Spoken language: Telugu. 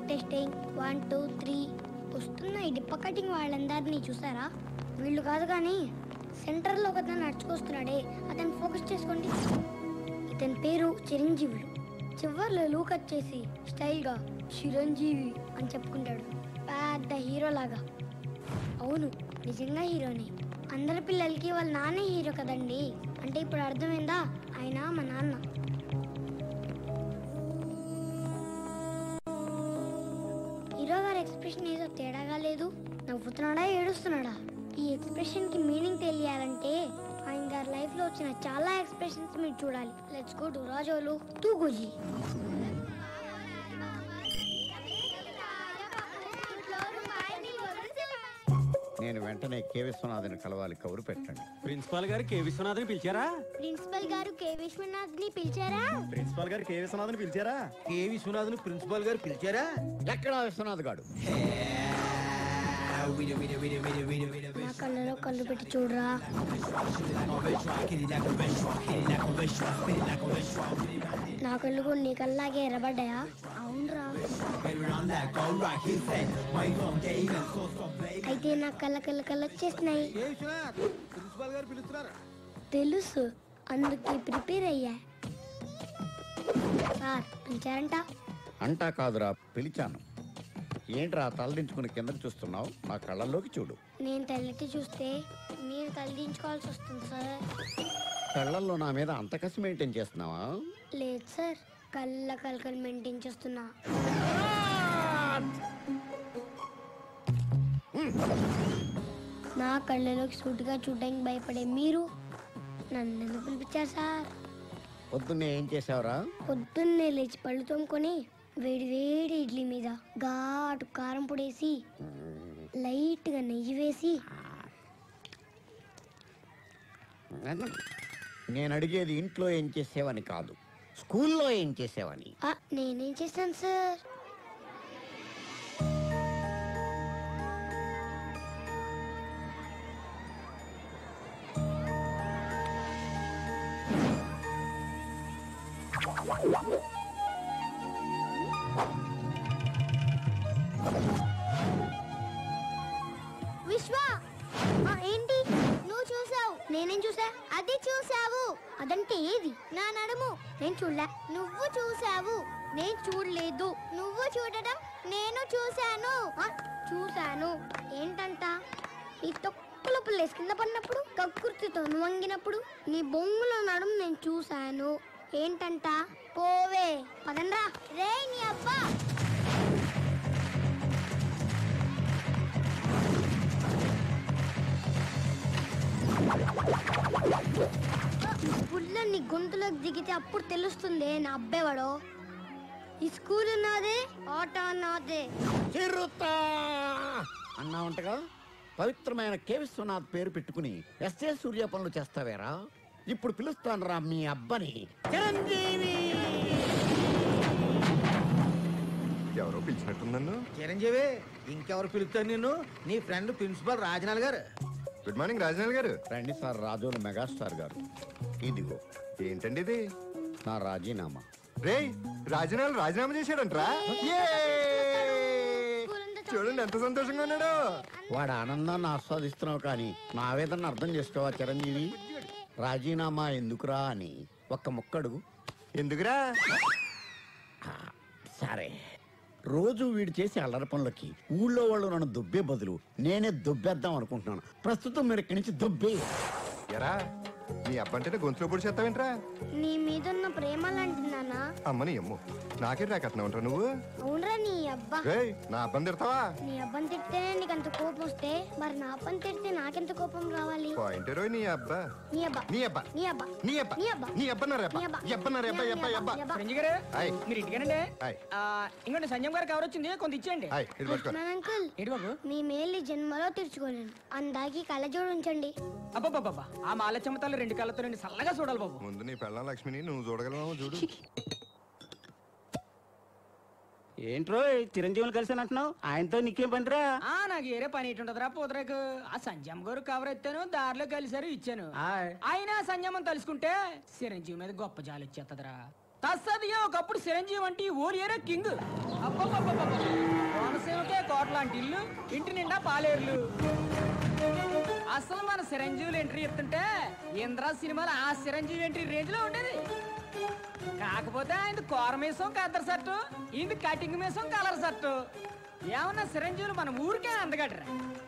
Mic testing one two three వస్తున్న ఈ డిప్ప కటింగ్ వాళ్ళందరినీ చూసారా వీళ్ళు కాదు కానీ సెంటర్లో ఒక అతను నడుచుకొస్తున్నాడే అతను ఫోకస్ చేసుకోండి ఇతని పేరు చిరంజీవులు చివర్లో లూక్ వచ్చేసి స్టైల్గా చిరంజీవి అని చెప్పుకుంటాడు పెద్ద హీరో లాగా అవును నిజంగా హీరోనే అందరి పిల్లలకి వాళ్ళ నాన్నే హీరో కదండి అంటే ఇప్పుడు అర్థమైందా ఆయన మా నాన్న హీరో గారి ఎక్స్ప్రెషన్ ఏదో తేడాగా లేదు నవ్వుతున్నాడా ఏడుస్తున్నాడా ఈ ఎక్స్ప్రెషన్ కి మీనింగ్ తెలియాలంటే ఆయన గారి లైఫ్ లో వచ్చిన చాలా ఎక్స్ప్రెషన్స్ మీరు చూడాలి లెట్స్ గో టు రాజోలు తూగుజీ నేను వెంటనే కే విశ్వనాథుని కలవాలి కబురు పెట్టండి ప్రిన్సిపాల్ గారు కె విశ్వనాథ్ని పిలిచారా ప్రిన్సిపల్ గారు కే విశ్వనాథ్ ని పిలిచారా ప్రిన్సిపాల్ గారు కే విశ్వనాథన్ పిలిచారా కే విశ్వనాథన్ ప్రిన్సిపాల్ గారు పిలిచారా ఎక్కడా విశ్వనాథ్ గాడు నా కళ్ళలో కళ్ళు పెట్టి చూడరా నా కళ్ళు కూడా నీ కళ్ళలాగే ఎర్రబడ్డాయా అవునరా అయితే నా కళ్ళ కళ్ళ కళ్ళు వచ్చేసినాయి కే విశ్వనాథ్ ప్రిన్సిపాల్ గారు పిలుస్తున్నారు తెలుసు అందుకే ప్రిపేర్ అయ్యా సార్ పిలిచారంట అంటా కాదురా పిలిచాను ఏంట్రా తలదించుకుని కిందకి చూస్తున్నావు నా కళ్ళల్లోకి చూడు నేను తల్లెత్తి చూస్తే మీరు తలదించుకోవాల్సి వస్తుంది సార్ కళ్ళల్లో నా మీద అంత కసి మెయింటైన్ చేస్తున్నావా లేదు సార్ కళ్ళ కలకలు మెయింటైన్ చేస్తున్నా నా కళ్ళలోకి సూటిగా చూడడానికి భయపడే మీరు నన్ను ఎందుకు పిలిపించారు సార్ పొద్దున్నే ఏం చేసావురా పొద్దున్నే లేచి పళ్ళు తోముకొని వేడి వేడి ఇడ్లీ మీద ఘాటు కారం పొడేసి లైట్గా నెయ్యి వేసి నేను అడిగేది ఇంట్లో ఏం చేసేవని కాదు స్కూల్లో ఏం చేసేవని ఆ, నేనేం చేశాను సార్ విశ్వ ఆ, ఏంటి నువ్వు చూసావు నేనేం చూసా అది చూసావు అదంటే ఏది నా నడుము నేను చూడలే నువ్వు చూసావు నేను చూడలేదు నువ్వు చూడడం నేను చూశాను ఆ, చూశాను ఏంటంట నీ తొక్కుల పుల్లేసి కింద పడినప్పుడు కక్కుర్తితో నువ్వు వంగినప్పుడు నీ బొంగులో నడుము నేను చూశాను ఏంటంట పోవే పదండ్రా రే నీ అబ్బా పుల్లని గొంతులోకి దిగితే అప్పుడు తెలుస్తుంది నా అబ్బాయివాడో ఈ స్కూల్ ఉన్నదే ఆట అన్నదే చిరుతా అన్నా ఉంటగా పవిత్రమైన కే విశ్వనాథ్ పేరు పెట్టుకుని ఎస్ఏ సూర్య పనులు చేస్తావేరా ఇప్పుడు పిలుస్తాను రా మీ అబ్బని చిరంజీవి ఎవరో పిలిచినట్టుంది నన్ను చిరంజీవి ఇంకెవరు పిలుస్తారు నిన్ను నీ ఫ్రెండ్ ప్రిన్సిపాల్ రాజనాల్ గారు గుడ్ మార్నింగ్ రాజనాథ్ గారు రండి సార్ రాజోలు మెగాస్టార్ గారు ఇదిగో ఏంటండి ఇది నా రాజీనామా రే రాజనాథ్ రాజీనామా చేశాడంట్రా Yay! చూడండి ఎంత సంతోషంగా ఉన్నాడు వాడి ఆనందాన్ని ఆస్వాదిస్తున్నావు కానీ నా ఆవేదన అర్థం చేసుకోవా చిరంజీవి రాజీనామా ఎందుకురా అని ఒక్క ముక్కడుగు ఎందుకురా సరే రోజు వీడు చేసే అల్లరి పనులకి ఊళ్ళో వాళ్ళు నన్ను దుబ్బే బదులు నేనే దుబ్బేద్దాం అనుకుంటున్నాను ప్రస్తుతం మీరు ఇక్కడి నుంచి దుబ్బే ఎరా నీ అబ్బంటే గొంతులో పొడి చేస్తావేంట్రా నీ మీద ఉన్న ప్రేమ లాంటిది నాన్న అమ్మని అమ్ము నాకే రాకట్నా ఉంటా నువ్వు అవునరా నీ అబ్బా రే నా అబ్బని తిడతావా నీ అబ్బని తిడితేనే నీకు అంత కోపం వస్తే మరి నా అబ్బని తిడితే నాకెంత కోపం రావాలి పాయింట్ రో నీ అబ్బా నీ అబ్బా నీ అబ్బా నీ అబ్బా నీ అబ్బా నీ అబ్బా నీ అబ్బన్నారు నీ అబ్బా అబ్బా ఎబ్బన్నారు అబ్బా నీ అబ్బా అబ్బా నీ అబ్బా సంజయ్ గారు హాయ్ మీరు ఇంటికేనండి హాయ్ ఆ, ఇంకోటి సంజయ్ గారు కవర్ వచ్చింది కొంత ఇచ్చేయండి హాయ్ ఇది పట్టుకో మన అంకుల్ ఏంటి బాబు మీ మేలు ఈ జన్మలో తీర్చుకోలేను అందాకి కళ్ళజోడు ఉంచండి అబ్బాబ్బాబ్బా ఆ మాల చెమతాలు రెండు కళ్ళతో రెండు చల్లగా చూడాలి బాబు ముందు నీ పెళ్ళం లక్ష్మిని నువ్వు చూడగలవా చూడు ఏంట్రో చిరంజీవులు కలిసి అంటున్నావు ఆయనతో నీకేం పనిరా ఆ నాకు ఏరే పని ఏంటి ఉంటదిరా పోతరాకు ఆ సంజయ్ గారు కవర్ ఎత్తాను దారిలో కలిసారు ఇచ్చాను ఆయ్. అయినా సంజయ్ తలుసుకుంటే చిరంజీవి మీద గొప్ప జాలి వచ్చేస్తుందిరా తస్సదిగా ఒకప్పుడు చిరంజీవి అంటే ఈ ఊరు ఏరే కింగ్ అబ్బబ్బబ్బబ్బబ్బ. కోనసీమకే కోట లాంటి ఇల్లు ఇంటి నిండా పాలేర్లు అసలు మన చిరంజీవులు ఎంట్రీ ఇస్తుంటే ఇంద్రా సినిమాలో ఆ చిరంజీవి ఎంట్రీ రేంజ్ లో ఉండేది కాకపోతే ఆయన కోర మీసం కద్దరు షర్టు ఇది కటింగ్ మీసం కలర్ షర్టు ఏమన్నా చిరంజీవులు మన ఊరికే అందగట్రా